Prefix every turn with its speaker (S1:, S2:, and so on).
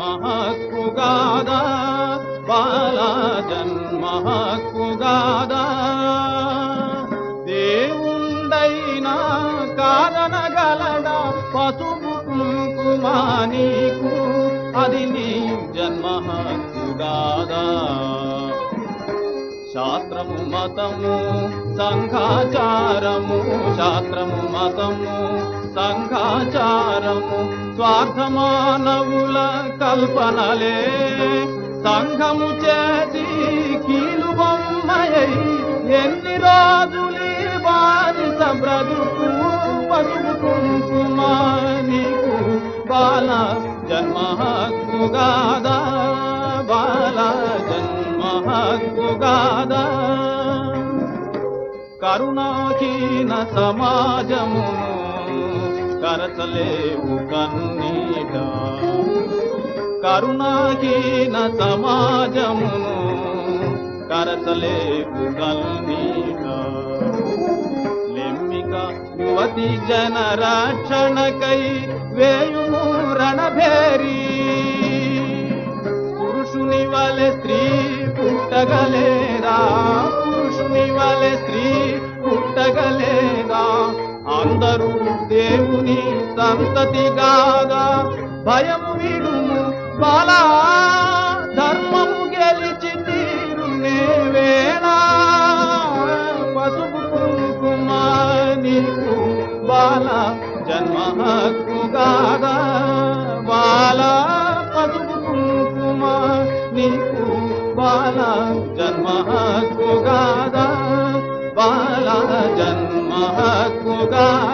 S1: జన్మహక్కుగాదా బాల జన్మహక్కుగాదా దేవుండైనా కారణగలడా పసుపు కుంకుమ నీకు అది నీ జన్మహక్కుగాదా శాస్త్రము మతము సంఘాచారము శాస్త్రము మతము సంఘాచారము స్వార్థమానవుల కల్పనలే సంఘము చేసి కీలు బొమ్మయై ఎన్ని రోజులీ బానిస బ్రతుకు పసుపు కుంకుమ నీకు బాల జన్మ హక్కుగాదా బాల జన్మ హక్కుగాదా కరుణాహీన సమాజమును కరచలేవు కన్నీట కరుణాహీన సమాజమును కరచలేవు కన్నీట లెమ్మిక యువతి జన రక్షణకై వేయుము రణభేరి పురుషుని వలె స్త్రీ పుట్టగలేదా పురుషుని వలె స్త్రీ పుట్టగలేదా అందరూ దేవుని సంతతి గాగా భయము విడుము బాలా ధర్మము గెలిచి తీరునే వేళ పసుపు కుంకుమ నీకు బాల జన్మ హక్కుగాదా బాల పసుపు కుంకుమ నీకు బాల జన్మ హక్కుగాదా బాల జన్మ హక్కుగాదా